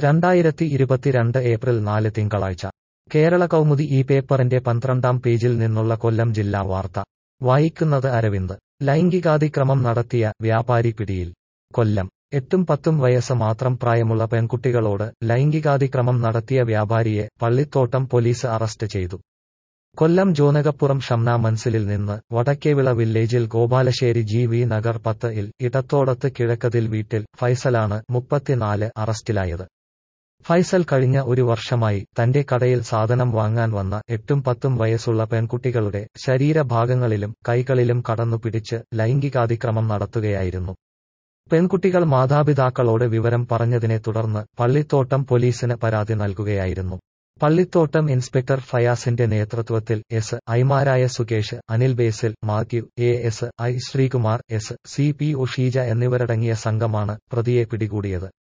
രണ്ടായിരത്തി ഇരുപത്തിരണ്ട് ഏപ്രിൽ നാല് തിങ്കളാഴ്ച കേരള കൗമുദി ഈ പേപ്പറിന്റെ പന്ത്രണ്ടാം പേജിൽ നിന്നുള്ള കൊല്ലം ജില്ലാ വാർത്ത വായിക്കുന്നത് അരവിന്ദ് ലൈംഗികാതിക്രമം നടത്തിയ വ്യാപാരി പിടിയിൽ കൊല്ലം എട്ടും പത്തും വയസ്സ് മാത്രം പ്രായമുള്ള പെൺകുട്ടികളോട് ലൈംഗികാതിക്രമം നടത്തിയ വ്യാപാരിയെ പള്ളിത്തോട്ടം പോലീസ് അറസ്റ്റ് ചെയ്തു കൊല്ലം ജോനകപ്പുറം ഷംന മൻസിലിൽ നിന്ന് വടക്കേവിള വില്ലേജിൽ ഗോപാലശ്ശേരി ജി വി നഗർ പത്ത് ഇൽ ഇടത്തോടത്ത് കിഴക്കതിൽ വീട്ടിൽ ഫൈസലാണ് മുപ്പത്തിനാല് അറസ്റ്റിലായത് ഫൈസൽ കഴിഞ്ഞ ഒരു വർഷമായി തന്റെ കടയിൽ സാധനം വാങ്ങാൻ വന്ന എട്ടും പത്തും വയസ്സുള്ള പെൺകുട്ടികളുടെ ശരീരഭാഗങ്ങളിലും കൈകളിലും കടന്നു പിടിച്ച് ലൈംഗികാതിക്രമം നടത്തുകയായിരുന്നു പെൺകുട്ടികൾ മാതാപിതാക്കളോട് വിവരം പറഞ്ഞതിനെ തുടർന്ന് പള്ളിത്തോട്ടം പോലീസിന് പരാതി നൽകുകയായിരുന്നു പള്ളിത്തോട്ടം ഇൻസ്പെക്ടർ ഫയാസിന്റെ നേതൃത്വത്തിൽ എസ് ഐമാരായ Sukesh Anil Basil Mathew A S I Sreekumar S C P O Sheeja എന്നിവരടങ്ങിയ സംഘമാണ് പ്രതിയെ പിടികൂടിയത്